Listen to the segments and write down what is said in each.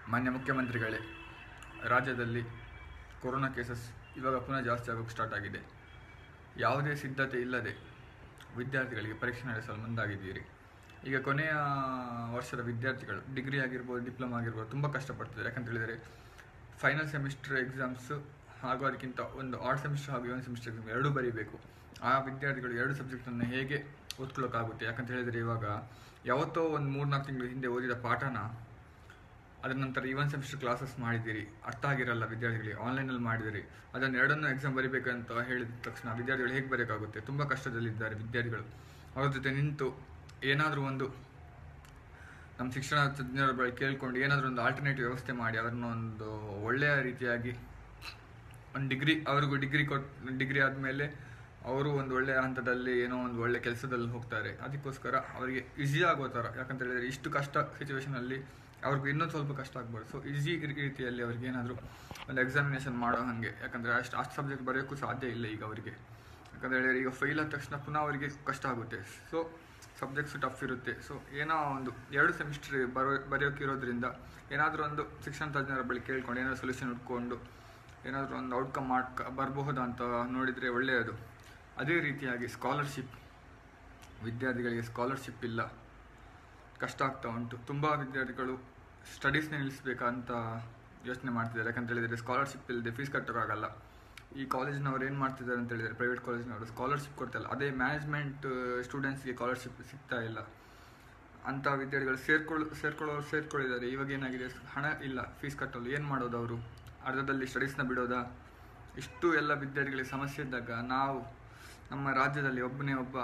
ಮಾನ್ಯ ಮುಖ್ಯಮಂತ್ರಿಗಳೇ ರಾಜ್ಯದಲ್ಲಿ ಕೊರೋನಾ ಕೇಸಸ್ ಇವಾಗ ಪುನಃ ಜಾಸ್ತಿ ಆಗೋಕ್ಕೆ ಸ್ಟಾರ್ಟ್ ಆಗಿದೆ ಯಾವುದೇ ಸಿದ್ಧತೆ ಇಲ್ಲದೆ ವಿದ್ಯಾರ್ಥಿಗಳಿಗೆ ಪರೀಕ್ಷೆ ನಡೆಸಲು ಮುಂದಾಗಿದ್ದೀರಿ ಈಗ ಕೊನೆಯ ವರ್ಷದ ವಿದ್ಯಾರ್ಥಿಗಳು ಡಿಗ್ರಿ ಆಗಿರ್ಬೋದು ಡಿಪ್ಲೊಮಾ ಆಗಿರ್ಬೋದು ತುಂಬ ಕಷ್ಟಪಡ್ತಿದ್ದಾರೆ ಯಾಕಂತ ಹೇಳಿದರೆ ಫೈನಲ್ ಸೆಮಿಸ್ಟರ್ ಎಕ್ಸಾಮ್ಸ್ ಹಾಗೂ ಅದಕ್ಕಿಂತ ಒಂದು ಆರ್ಡ್ ಸೆಮಿಸ್ಟರ್ ಹಾಗೂ ಒಂದು ಸೆಮಿಸ್ಟರ್ ಎಕ್ಸಾಮ್ ಎರಡೂ ಬರೀಬೇಕು ಆ ವಿದ್ಯಾರ್ಥಿಗಳು ಎರಡು ಸಬ್ಜೆಕ್ಟನ್ನು ಹೇಗೆ ಓದ್ಕೊಳ್ಳೋಕ್ಕಾಗುತ್ತೆ ಯಾಕಂತ ಹೇಳಿದರೆ ಇವಾಗ ಯಾವತ್ತೋ ಒಂದು ಮೂರ್ನಾಲ್ಕು ತಿಂಗಳು ಹಿಂದೆ ಓದಿದ ಪಾಠನ ಅದರ ನಂತರ ಇವನ್ ಸೆಮಿಸ್ಟರ್ ಕ್ಲಾಸಸ್ ಮಾಡಿದ್ದೀರಿ ಅರ್ಥ ಆಗಿರಲ್ಲ ವಿದ್ಯಾರ್ಥಿಗಳಿಗೆ ಆನ್ಲೈನಲ್ಲಿ ಮಾಡಿದಿರಿ ಅದನ್ನು ಎರಡನ್ನೂ ಎಕ್ಸಾಮ್ ಬರೀಬೇಕಂತ ಹೇಳಿದ ತಕ್ಷಣ ವಿದ್ಯಾರ್ಥಿಗಳು ಹೇಗೆ ಬರೋಕ್ಕಾಗುತ್ತೆ ತುಂಬ ಕಷ್ಟದಲ್ಲಿದ್ದಾರೆ ವಿದ್ಯಾರ್ಥಿಗಳು ಅವ್ರ ಜೊತೆ ನಿಂತು ಏನಾದರೂ ಒಂದು ನಮ್ಮ ಶಿಕ್ಷಣ ತಜ್ಞರ ಬಳಿ ಕೇಳ್ಕೊಂಡು ಏನಾದರೂ ಒಂದು ಆಲ್ಟರ್ನೇಟಿವ್ ವ್ಯವಸ್ಥೆ ಮಾಡಿ ಅವರನ್ನು ಒಂದು ಒಳ್ಳೆಯ ರೀತಿಯಾಗಿ ಒಂದು ಡಿಗ್ರಿ ಅವ್ರಿಗೂ ಡಿಗ್ರಿ ಕೊಟ್ ಡಿಗ್ರಿ ಆದಮೇಲೆ ಅವರು ಒಂದು ಒಳ್ಳೆಯ ಹಂತದಲ್ಲಿ ಏನೋ ಒಂದು ಒಳ್ಳೆ ಕೆಲಸದಲ್ಲಿ ಹೋಗ್ತಾರೆ ಅದಕ್ಕೋಸ್ಕರ ಅವರಿಗೆ ಈಸಿ ಆಗೋ ಥರ ಯಾಕಂತ ಹೇಳಿದರೆ ಇಷ್ಟು ಕಷ್ಟ ಸಿಚುವೇಶನಲ್ಲಿ ಅವ್ರಿಗೂ ಇನ್ನೂ ಸ್ವಲ್ಪ ಕಷ್ಟ ಆಗ್ಬೋದು ಸೊ ಈಸಿ ರೀತಿಯಲ್ಲಿ ಅವ್ರಿಗೆ ಏನಾದರೂ ಒಂದು ಎಕ್ಸಾಮಿನೇಷನ್ ಮಾಡೋ ಹಾಗೆ ಯಾಕಂದರೆ ಅಷ್ಟು ಅಷ್ಟು ಸಬ್ಜೆಕ್ಟ್ ಬರೆಯೋಕ್ಕೂ ಸಾಧ್ಯ ಇಲ್ಲ ಈಗ ಅವರಿಗೆ ಯಾಕಂದರೆ ಹೇಳಿದರೆ ಈಗ ಫೇಲ್ ಆದ ತಕ್ಷಣ ಪುನಃ ಅವರಿಗೆ ಕಷ್ಟ ಆಗುತ್ತೆ ಸೊ ಸಬ್ಜೆಕ್ಟ್ಸು ಟಫ್ ಇರುತ್ತೆ ಸೊ ಏನೋ ಒಂದು ಎರಡು ಸೆಮಿಸ್ಟರ್ ಬರೋ ಬರೆಯೋಕ್ಕಿರೋದ್ರಿಂದ ಏನಾದರೂ ಒಂದು ಶಿಕ್ಷಣ ತಜ್ಞರ ಬಳಿ ಕೇಳ್ಕೊಂಡು ಏನಾದರೂ ಸೊಲ್ಯೂಷನ್ ಹುಡ್ಕೊಂಡು ಏನಾದರೂ ಒಂದು ಔಟ್ಕಮ್ ಮಾಡ್ ಬರಬಹುದಾ ಅಂತ ನೋಡಿದರೆ ಒಳ್ಳೆಯದು ಅದೇ ರೀತಿಯಾಗಿ ಸ್ಕಾಲರ್ಶಿಪ್ ವಿದ್ಯಾರ್ಥಿಗಳಿಗೆ ಸ್ಕಾಲರ್ಶಿಪ್ ಇಲ್ಲ ಕಷ್ಟ ಆಗ್ತಾ ಉಂಟು ತುಂಬ ವಿದ್ಯಾರ್ಥಿಗಳು ಸ್ಟಡೀಸ್ನ ನಿಲ್ಲಿಸ್ಬೇಕಂತ ಯೋಚನೆ ಮಾಡ್ತಿದ್ದಾರೆ ಯಾಕಂತ ಹೇಳಿದರೆ ಸ್ಕಾಲರ್ಶಿಪ್ ಇಲ್ಲದೆ ಫೀಸ್ ಕಟ್ಟೋಕ್ಕಾಗಲ್ಲ ಈ ಕಾಲೇಜಿನವ್ರು ಏನು ಮಾಡ್ತಿದ್ದಾರೆ ಅಂತ ಹೇಳಿದರೆ ಪ್ರೈವೇಟ್ ಕಾಲೇಜಿನವರು ಸ್ಕಾಲರ್ಶಿಪ್ ಕೊಡ್ತಾಯಿಲ್ಲ ಅದೇ ಮ್ಯಾನೇಜ್ಮೆಂಟ್ ಸ್ಟೂಡೆಂಟ್ಸ್ಗೆ ಸ್ಕಾಲರ್ಶಿಪ್ ಸಿಗ್ತಾ ಇಲ್ಲ ಅಂಥ ವಿದ್ಯಾರ್ಥಿಗಳು ಸೇರ್ಕೊಳ್ಳೋ ಸೇರ್ಕೊಳ್ಳೋರು ಸೇರ್ಕೊಳ್ಳಿದ್ದಾರೆ ಇವಾಗ ಏನಾಗಿದೆ ಹಣ ಇಲ್ಲ ಫೀಸ್ ಕಟ್ಟಲು ಏನು ಮಾಡೋದು ಅವರು ಅರ್ಧದಲ್ಲಿ ಸ್ಟಡೀಸ್ನ ಬಿಡೋದಾ ಇಷ್ಟು ಎಲ್ಲ ವಿದ್ಯಾರ್ಥಿಗಳಿಗೆ ಸಮಸ್ಯೆ ಇದ್ದಾಗ ನಾವು ನಮ್ಮ ರಾಜ್ಯದಲ್ಲಿ ಒಬ್ಬನೇ ಒಬ್ಬ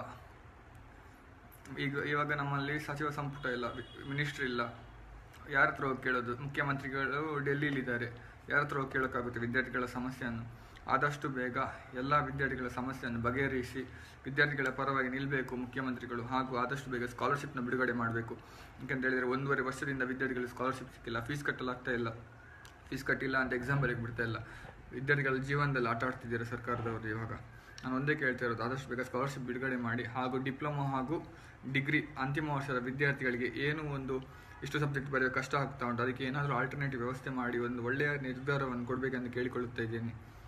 ಈಗ ಇವಾಗ ನಮ್ಮಲ್ಲಿ ಸಚಿವ ಸಂಪುಟ ಇಲ್ಲ ಮಿನಿಸ್ಟ್ರಿ ಇಲ್ಲ ಯಾರ ಹತ್ರ ಹೋಗಿ ಕೇಳೋದು ಮುಖ್ಯಮಂತ್ರಿಗಳು ಡೆಲ್ಲಿಲಿದ್ದಾರೆ ಯಾರ ಹತ್ರ ಹೋಗಿ ಕೇಳೋಕ್ಕಾಗುತ್ತೆ ವಿದ್ಯಾರ್ಥಿಗಳ ಸಮಸ್ಯೆಯನ್ನು ಆದಷ್ಟು ಬೇಗ ಎಲ್ಲ ವಿದ್ಯಾರ್ಥಿಗಳ ಸಮಸ್ಯೆಯನ್ನು ಬಗೆಹರಿಸಿ ವಿದ್ಯಾರ್ಥಿಗಳ ಪರವಾಗಿ ನಿಲ್ಲಬೇಕು ಮುಖ್ಯಮಂತ್ರಿಗಳು ಹಾಗೂ ಆದಷ್ಟು ಬೇಗ ಸ್ಕಾಲರ್ಶಿಪ್ನ ಬಿಡುಗಡೆ ಮಾಡಬೇಕು ಯಾಕಂತ ಹೇಳಿದರೆ ಒಂದೂವರೆ ವರ್ಷದಿಂದ ವಿದ್ಯಾರ್ಥಿಗಳಿಗೆ ಸ್ಕಾಲರ್ಶಿಪ್ ಸಿಕ್ಕಿಲ್ಲ ಫೀಸ್ ಕಟ್ಟಲಾಗ್ತಾ ಇಲ್ಲ ಫೀಸ್ ಕಟ್ಟಿಲ್ಲ ಅಂತ ಎಕ್ಸಾಮ್ ಬರೆಯಕ್ಕೆ ಬಿಡ್ತಾ ಇಲ್ಲ ವಿದ್ಯಾರ್ಥಿಗಳ ಜೀವನದಲ್ಲಿ ಆಟ ಆಡ್ತಿದ್ದಾರೆ ಸರ್ಕಾರದವರು ಇವಾಗ ನಾನು ಒಂದೇ ಕೇಳ್ತಾ ಇರೋದು ಆದಷ್ಟು ಬೇಗ ಸ್ಕಾಲರ್ಶಿಪ್ ಬಿಡುಗಡೆ ಮಾಡಿ ಹಾಗೂ ಡಿಪ್ಲೊಮಾ ಹಾಗೂ ಡಿಗ್ರಿ ಅಂತಿಮ ವರ್ಷದ ವಿದ್ಯಾರ್ಥಿಗಳಿಗೆ ಏನು ಒಂದು ಇಷ್ಟು ಸಬ್ಜೆಕ್ಟ್ ಬರೆಯೋ ಕಷ್ಟ ಆಗ್ತಾ ಉಂಟು ಅದಕ್ಕೆ ಏನಾದರೂ ಆಲ್ಟರ್ನೇಟಿವ್ ವ್ಯವಸ್ಥೆ ಮಾಡಿ ಒಂದು ಒಳ್ಳೆಯ ನಿರ್ಧಾರವನ್ನು ಕೊಡಬೇಕೆಂದು ಕೇಳಿಕೊಳ್ಳುತ್ತಾ ಇದ್ದೇನೆ